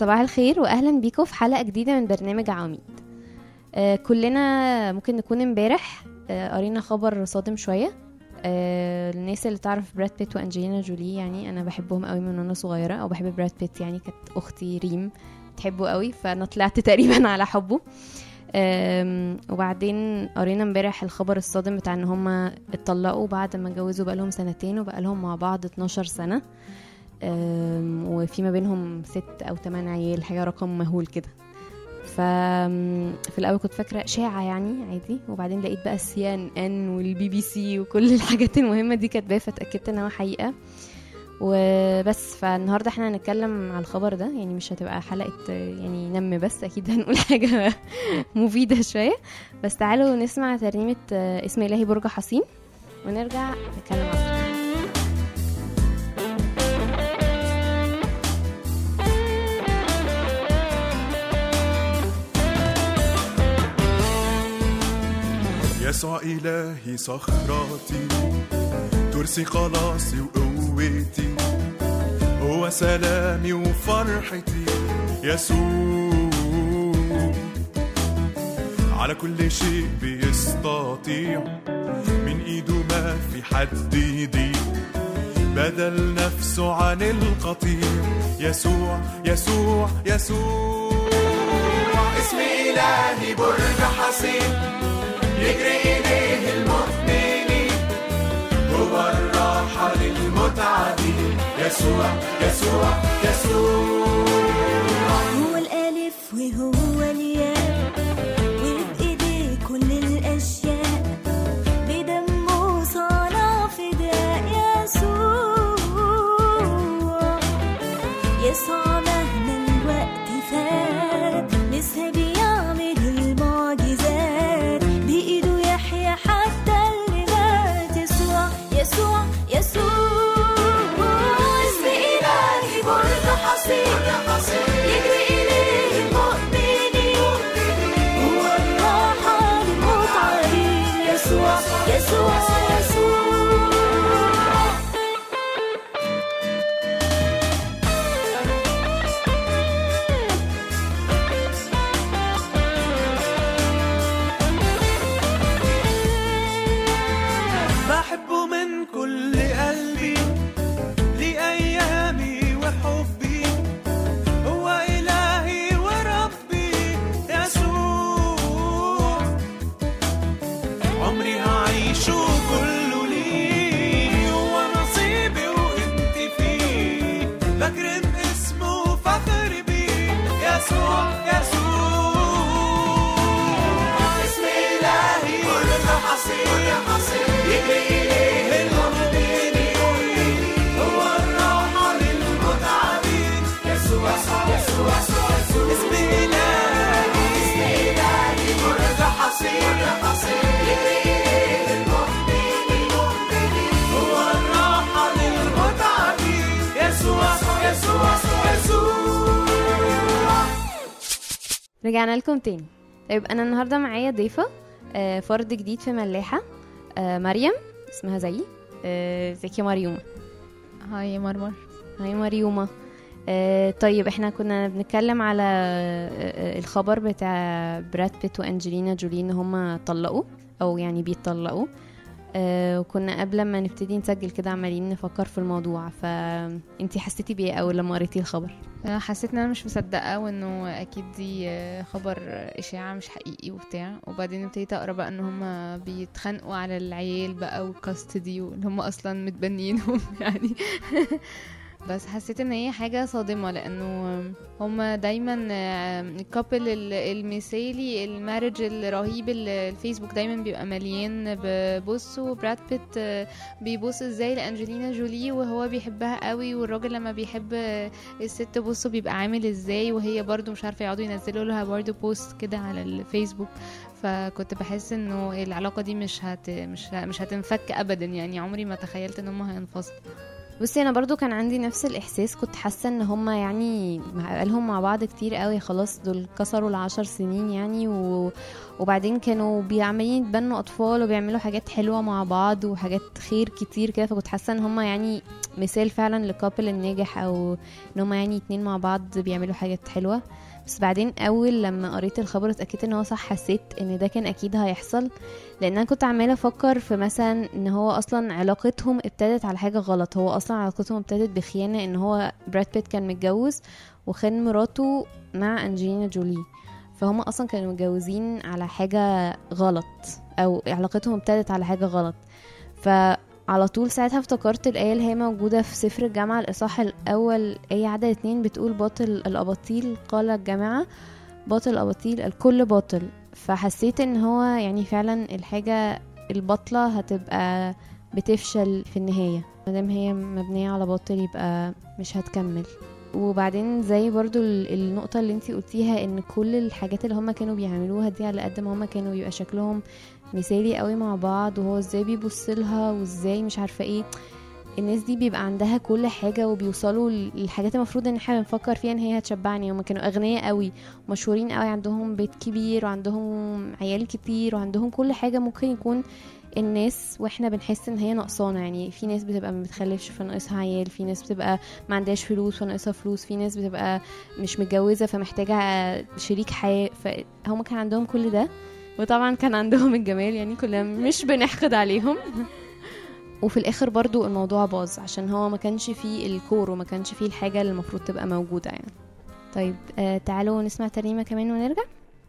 صباح الخير واهلا بيكم في حلقه جديده من برنامج عواميد آه كلنا ممكن نكون امبارح آه قرينا خبر صادم شويه آه الناس اللي تعرف براد بيت وانجلينا جولي يعني انا بحبهم قوي من وانا صغيره او بحب براد بيت يعني كانت اختي ريم تحبه قوي فانا طلعت تقريبا على حبه آم، وبعدين قرينا امبارح الخبر الصادم بتاع ان هما اتطلقوا بعد ما اتجوزوا بقالهم سنتين وبقى لهم مع بعض 12 سنه أم، وفي ما بينهم ست او تمن عيال حاجه رقم مهول كده ف في الاول كنت فاكره اشاعه يعني عادي وبعدين لقيت بقى السي ان ان والبي بي سي وكل الحاجات المهمه دي كاتباها فاتاكدت ان هو حقيقه وبس فالنهارده احنا هنتكلم على الخبر ده يعني مش هتبقى حلقه يعني نم بس اكيد هنقول حاجه مفيده شويه بس تعالوا نسمع ترنيمه اسم الهي برج حصين ونرجع نتكلم عنه يسوع إلهي صخرتي ترسي خلاصي وقوتي هو سلامي وفرحتي يسوع على كل شيء بيستطيع من ايده ما في حد يضيق بدل نفسه عن القطيع يسوع يسوع يسوع اسم إلهي برج حصين يجري إليه المؤمنين هو الراحة للمتعبين يسوع يسوع يسوع هو الألف وهو الياء وبإيديه كل الأشياء بدمه صنع فداء يسوع يسوع مهما الوقت فات لسه بيعمل المعجزات بإيده يحيى حتى اللي مات يسوع يسوع يسوع اسم إلهي برج حصين يجري إليه المؤمنين هو الراحة للمتعبين يسوع يسوع يسوع بحبه من كل قلبي لأيامي وحبي هو إلهي وربي يسوع عمري هعيشه كله ليه هو نصيبي وانت فيه بكرم اسمه فخر بيه يسوع يسوع اسم إلهي كل حصين يجري إليه المؤمنين هو الراحة للمتعبين يسوع يسوع يسوع يسوع اسم إلهي اسم إلهي برج حصين يجري إليه المؤمنين هو الراحة للمتعبين يسوع يسوع يسوع رجعنا لكم تاني طيب انا النهارده معايا ضيفه آه، فرد جديد في ملاحه آه، مريم اسمها زيي آه، ازيك يا مريومه هاي مرمر هاي مريومه آه، طيب احنا كنا بنتكلم على آه، آه، الخبر بتاع براد بيت وانجلينا جولي ان هما طلقوا او يعني بيتطلقوا آه، وكنا قبل ما نبتدي نسجل كده عمالين نفكر في الموضوع فانتي حسيتي بايه اول لما قريتي الخبر أنا حسيت ان انا مش مصدقه وانه اكيد دي آه، خبر اشاعه مش حقيقي وبتاع وبعدين ابتديت اقرا بقى ان هم بيتخانقوا على العيال بقى والكاستدي وان هم اصلا متبنينهم يعني بس حسيت ان هي حاجه صادمه لانه هم دايما الكابل المثالي المارج الرهيب اللي الفيسبوك دايما بيبقى مليان ببصوا براد بيت آه، بيبص ازاي لانجلينا جولي وهو بيحبها قوي والراجل لما بيحب الست بصوا بيبقى عامل ازاي وهي برضو مش عارفه يقعدوا ينزلوا لها برضو بوست كده على الفيسبوك فكنت بحس انه العلاقه دي مش هت مش ه- مش هتنفك ابدا يعني عمري ما تخيلت ان هم هينفصلوا بصي انا برضو كان عندي نفس الاحساس كنت حاسه ان هما يعني مع- بقالهم مع بعض كتير قوي خلاص دول كسروا العشر سنين يعني و... وبعدين كانوا بيعملين يتبنوا اطفال وبيعملوا حاجات حلوه مع بعض وحاجات خير كتير كده فكنت حاسه ان هما يعني مثال فعلا لكابل الناجح او ان هما يعني اتنين مع بعض بيعملوا حاجات حلوه بس بعدين اول لما قريت الخبر اتاكدت ان هو صح حسيت ان ده كان اكيد هيحصل لان انا كنت عماله افكر في مثلا ان هو اصلا علاقتهم ابتدت على حاجه غلط هو اصلا علاقتهم ابتدت بخيانه ان هو براد بيت كان متجوز وخان مراته مع انجلينا جولي فهم اصلا كانوا متجوزين على حاجه غلط او علاقتهم ابتدت على حاجه غلط فعلى طول ساعتها افتكرت الآية اللي هي موجودة في سفر الجامعة الإصحاح الأول آية عدد اتنين بتقول باطل الأباطيل قال الجماعة باطل الأباطيل الكل باطل فحسيت ان هو يعني فعلا الحاجة الباطلة هتبقى بتفشل في النهاية مادام هي مبنية على باطل يبقى مش هتكمل وبعدين زي برضو ال- النقطة اللي انتي قلتيها ان كل الحاجات اللي هما كانوا بيعملوها دي على قد ما هما كانوا بيبقى شكلهم مثالي قوي مع بعض وهو ازاي بيبص لها وازاي مش عارفة ايه الناس دي بيبقى عندها كل حاجة وبيوصلوا للحاجات المفروض ان احنا بنفكر فيها ان هي هتشبعني هما كانوا اغنياء قوي مشهورين قوي عندهم بيت كبير وعندهم عيال كتير وعندهم كل حاجة ممكن يكون الناس واحنا بنحس ان هي نقصانه يعني في ناس بتبقى ما بتخلفش فناقصها عيال في ناس بتبقى ما عندهاش فلوس فناقصها فلوس في ناس بتبقى مش متجوزه فمحتاجه شريك حياه فهم كان عندهم كل ده وطبعا كان عندهم الجمال يعني كلنا مش بنحقد عليهم وفي الاخر برضو الموضوع باظ عشان هو ما كانش فيه الكور وما كانش فيه الحاجه اللي المفروض تبقى موجوده يعني طيب آه تعالوا نسمع ترنيمه كمان ونرجع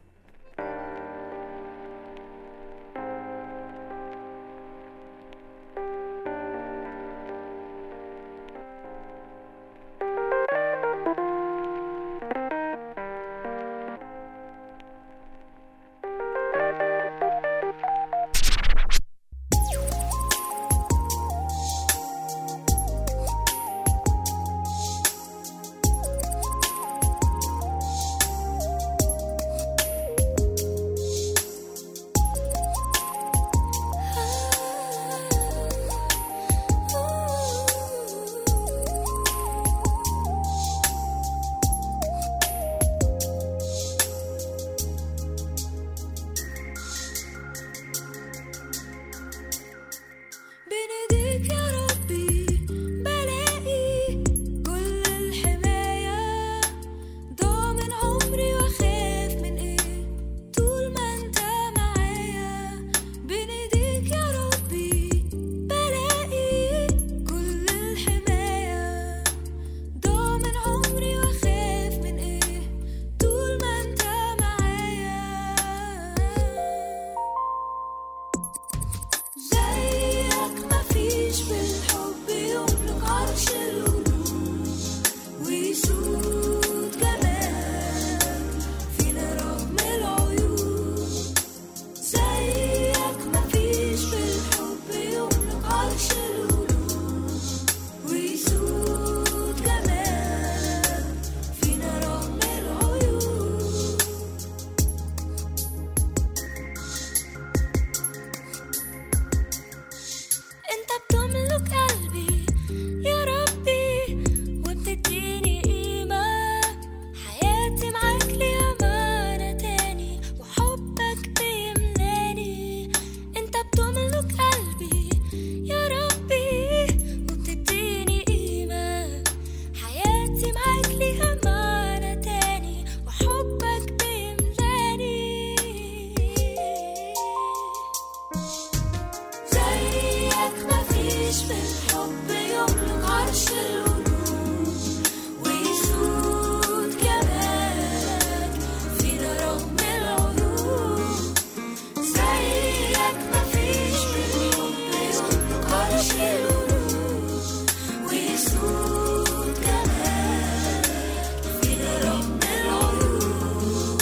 بنديك يا ربي بلاقي كل الحماية ضامن عمري واخاف من ايه طول ما انت معايا بنديك يا ربي بلاقي كل الحماية ضامن عمري واخاف من ايه طول ما انت معايا زيك مفيش في الحب يملك عرش القلوب ويسود جمال فينا رغم العيوب زيك مفيش في الحب يملك عرش القلوب ويسود جمال فينا رغم العيوب انت بتملك قلبي يا ربي وبتديني قيمة حياتي معاك ليها معنى تاني وحبك بيملاني انت بتملك قلبي يا ربي وبتديني قيمة حياتي معاك ليها معنى تاني وحبك بيملاني زيك مفيش في الحب يملك عرش القلوب ويسود جمالك فينا رغم العيوب زيك مفيش في الحب يملك عرش القلوب ويسود جمالك فينا رغم العيوب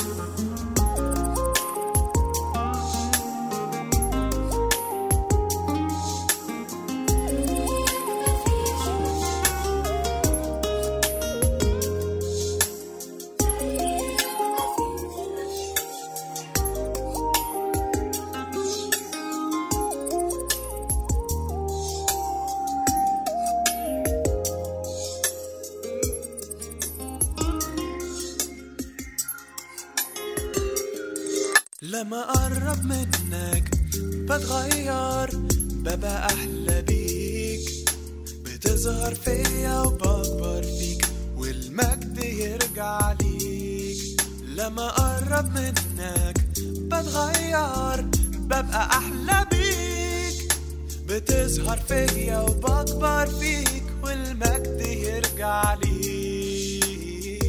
لما اقرب منك بتغير ببقى احلى بيك بتظهر بتظهر فيا وبكبر فيك والمجد يرجع ليك لما اقرب منك بتغير ببقى احلى بيك بتظهر فيا وبكبر فيك والمجد يرجع ليك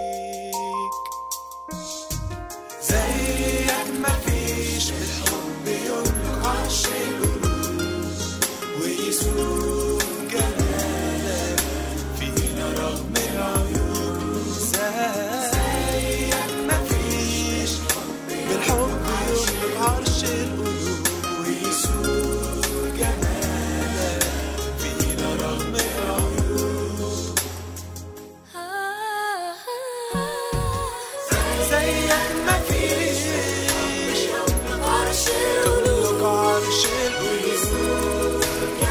زيك مفيش بالحب يملك عرش القلوب ويسوق جمالك فينا رغم العيوب زيك مفيش بالحب يملك عرش القلوب ويسوق جمالك فينا رغم العيوب زيك مفيش عرش يملك عرش القلوب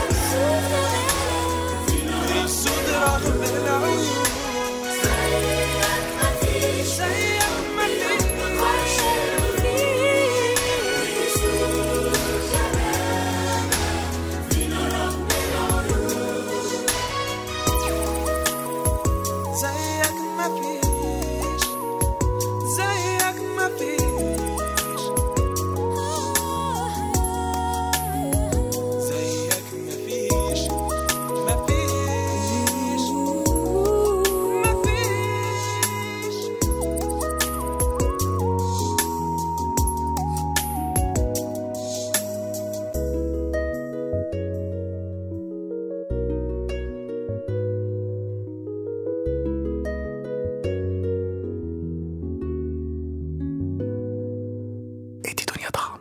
ويسود رغم العيوب زيك مفيش زيك مفيش زيك مفيش زيك مفيش مفيش مفيش ادي دنيا طعم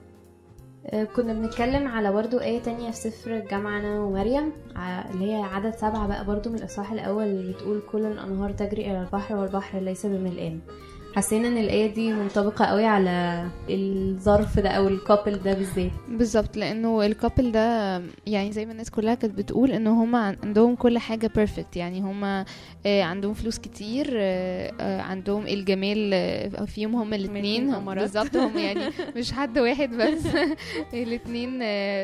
آه، كنا بنتكلم على برضو آية تانية في سفر الجامعة أنا ومريم ع- اللي هي عدد سبعة بقى برضو من الإصحاح الأول اللي بتقول كل الأنهار تجري إلى البحر والبحر ليس بملئان حسينا ان الآية دي منطبقة قوي على الظرف ده أو الكابل ده بالذات بالظبط لانه الكابل ده يعني زي ما الناس كلها كانت بتقول ان هم عندهم كل حاجه بيرفكت يعني هم عندهم فلوس كتير آه، آه، عندهم الجمال آه، فيهم هم الاثنين الاتنين أمارات. بالظبط هم يعني مش حد واحد بس الاثنين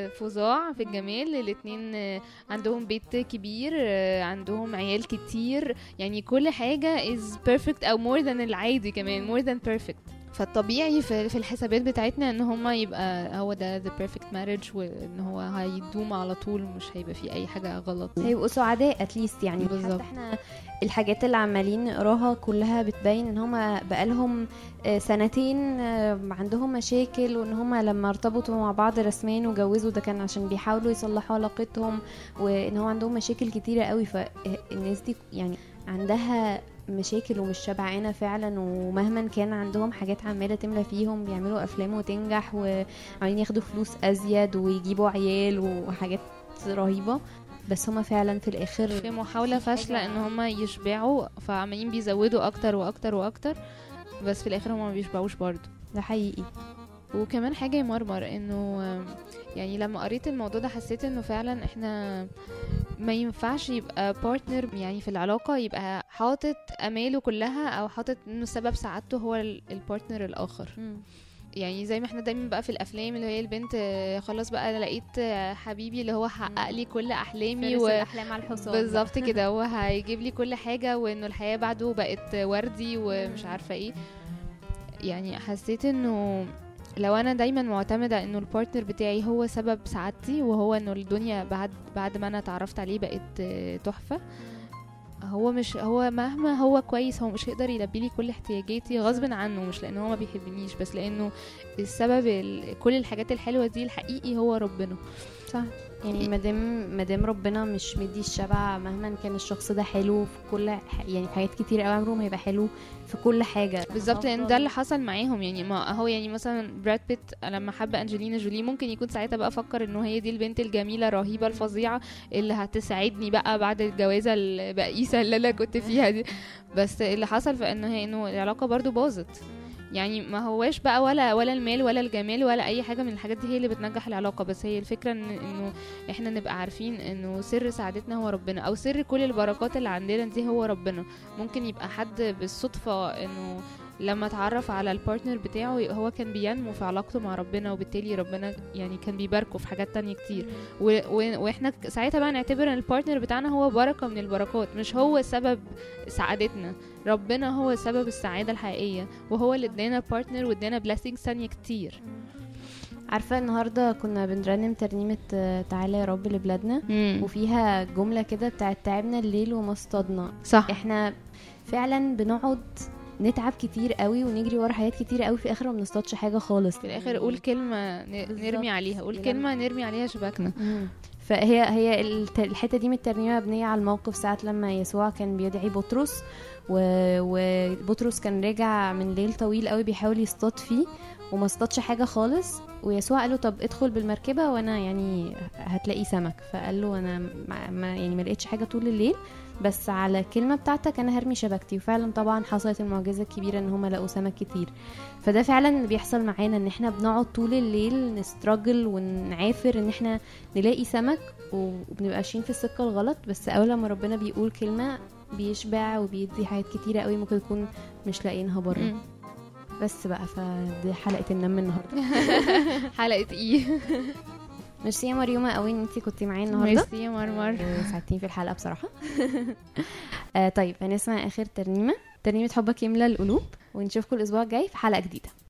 فظاع في الجمال الاثنين عندهم بيت كبير آه، عندهم عيال كتير يعني كل حاجه از بيرفكت او مور ذان العادي كمان مور ذان بيرفكت فالطبيعي في في الحسابات بتاعتنا ان هما يبقى هو ده the perfect marriage وان هو هيدوم على طول مش هيبقى فيه اي حاجه غلط هيبقوا سعداء اتليست يعني بالظبط. حتى احنا الحاجات اللي عمالين نقراها كلها بتبين ان هما بقالهم آه، سنتين آه، عندهم مشاكل وان هما لما ارتبطوا مع بعض رسميا وجوزوا ده كان عشان بيحاولوا يصلحوا علاقتهم وان هو عندهم مشاكل كتيرة قوي فالناس دي يعني عندها مشاكل ومش شبعانة فعلا ومهما كان عندهم حاجات عمالة تملى فيهم بيعملوا أفلام وتنجح وعمالين ياخدوا فلوس أزيد ويجيبوا عيال وحاجات رهيبة بس هما فعلا في الآخر في محاولة مفيش فاشلة حاجة. ان هما يشبعوا فعمالين بيزودوا اكتر واكتر واكتر بس في الاخر هما ما بيشبعوش برضه ده حقيقي وكمان حاجة يمرمر انه آم، يعني لما قريت الموضوع ده حسيت انه فعلا احنا ما ينفعش يبقى بارتنر يعني في العلاقة يبقى حاطط اماله كلها او حاطط انه سبب سعادته هو ال- البارتنر الاخر يعني زي ما احنا دايما بقى في الافلام اللي هي البنت آه، خلاص بقى انا لقيت آه، حبيبي اللي هو حقق لي كل احلامي فارس و... الأحلام على الحصان بالظبط كده هو هيجيب لي كل حاجه وانه الحياه بعده بقت وردي ومش عارفه ايه يعني حسيت انه لو انا دايما معتمده انه البارتنر بتاعي هو سبب سعادتي وهو انه الدنيا بعد بعد ما انا اتعرفت عليه بقت آه، تحفه هو مش هو مهما هو كويس هو مش هيقدر يلبي لي كل احتياجاتي غصب عنه مش لانه هو ما بيحبنيش بس لانه السبب ال- كل الحاجات الحلوه دي الحقيقي هو ربنا صح يعني مادام مادام ربنا مش مدي الشبع مهما كان الشخص ده حلو في كل ح- يعني في حاجات كتير قوي عمره ما هيبقى حلو في كل حاجه بالظبط لان أفضل. ده اللي حصل معاهم يعني ما هو يعني مثلا براد بيت لما حب انجلينا جولي ممكن يكون ساعتها بقى فكر انه هي دي البنت الجميله الرهيبه الفظيعه اللي هتساعدني بقى بعد الجوازه البئيسه اللي انا كنت فيها دي بس اللي حصل في انه هي انه العلاقه برضو باظت يعني ما هواش بقى ولا ولا المال ولا الجمال ولا اي حاجه من الحاجات دي هي اللي بتنجح العلاقه بس هي الفكره ان انه احنا نبقى عارفين انه سر سعادتنا هو ربنا او سر كل البركات اللي عندنا دي هو ربنا ممكن يبقى حد بالصدفه انه لما اتعرف على البارتنر بتاعه هو كان بينمو في علاقته مع ربنا وبالتالي ربنا يعني كان بيباركه في حاجات تانية كتير و... و... واحنا ساعتها بقى نعتبر ان البارتنر بتاعنا هو بركة من البركات مش هو سبب سعادتنا ربنا هو سبب السعادة الحقيقية وهو اللي ادانا بارتنر وادانا blessings تانية كتير عارفه النهارده كنا بنرنم ترنيمه آه، تعالى يا رب لبلادنا وفيها جمله كده بتاعت تعبنا الليل وما اصطادنا صح احنا فعلا بنقعد نتعب كتير قوي ونجري ورا حاجات كتير قوي في الاخر ما بنصطادش حاجه خالص في الاخر قول كلمة ن... بالظبط. نرمي عليها قول يلم- كلمة نرمي عليها شباكنا مم. فهي هي الت- الحته دي من الترنيمه مبنيه على الموقف ساعه لما يسوع كان بيدعي بطرس و- وبطرس كان راجع من ليل طويل قوي بيحاول يصطاد فيه وما اصطادش حاجه خالص ويسوع قال له طب ادخل بالمركبه وانا يعني هتلاقي سمك فقال له انا ما ما- يعني ما لقيتش حاجه طول الليل بس على الكلمه بتاعتك انا هرمي شبكتي وفعلا طبعا حصلت المعجزه الكبيره ان هم لقوا سمك كتير فده فعلا اللي بيحصل معانا ان احنا بنقعد طول الليل نستراجل ونعافر ان احنا نلاقي سمك وبنبقى ماشيين في السكه الغلط بس اول لما ربنا بيقول كلمه بيشبع وبيدي حاجات كتيره قوي ممكن يكون مش لاقيينها بره مم. بس بقى فدي حلقه النم النهارده حلقة ايه ميرسي يا مريومه قوي ان انت كنتي معايا النهارده ميرسي يا مرمر ساعدتيني في الحلقه بصراحه آه طيب هنسمع اخر ترنيمه ترنيمه حبك يملى القلوب ونشوفكم الاسبوع الجاي في حلقه جديده